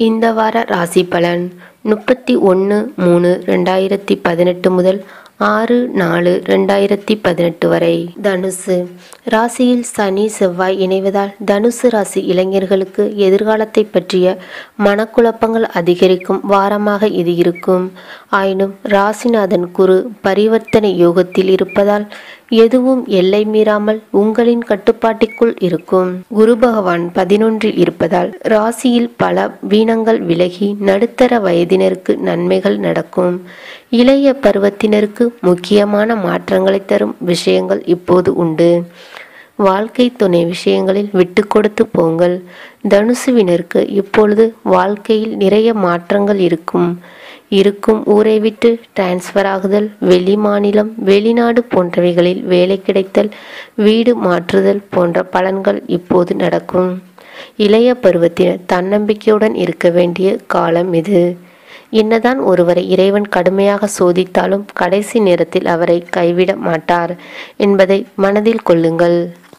இந்த வார ராசி பலன் முப்பத்தி ஒன்று மூணு ரெண்டாயிரத்தி பதினெட்டு முதல் ஆறு நாலு ரெண்டாயிரத்தி பதினெட்டு வரை தனுசு ராசியில் சனி செவ்வாய் இணைவதால் தனுசு ராசி இளைஞர்களுக்கு எதிர்காலத்தை பற்றிய மனக்குழப்பங்கள் அதிகரிக்கும் வாரமாக இது இருக்கும் ஆயினும் ராசிநாதன் குரு பரிவர்த்தனை யோகத்தில் இருப்பதால் எதுவும் எல்லை மீறாமல் உங்களின் கட்டுப்பாட்டிற்குள் இருக்கும் குரு பகவான் பதினொன்றில் இருப்பதால் ராசியில் பல வீணங்கள் விலகி நடுத்தர வயதினருக்கு நன்மைகள் நடக்கும் இளைய பருவத்தினருக்கு முக்கியமான மாற்றங்களை தரும் விஷயங்கள் இப்போது உண்டு வாழ்க்கை துணை விஷயங்களில் விட்டு கொடுத்து போங்கள் தனுசுவினருக்கு இப்பொழுது வாழ்க்கையில் நிறைய மாற்றங்கள் இருக்கும் இருக்கும் ஊரை விட்டு டிரான்ஸ்ஃபர் ஆகுதல் வெளி மாநிலம் வெளிநாடு போன்றவைகளில் வேலை கிடைத்தல் வீடு மாற்றுதல் போன்ற பலன்கள் இப்போது நடக்கும் இளைய பருவத்தினர் தன்னம்பிக்கையுடன் இருக்க வேண்டிய காலம் இது என்னதான் ஒருவரை இறைவன் கடுமையாக சோதித்தாலும் கடைசி நேரத்தில் அவரை கைவிட மாட்டார் என்பதை மனதில் கொள்ளுங்கள்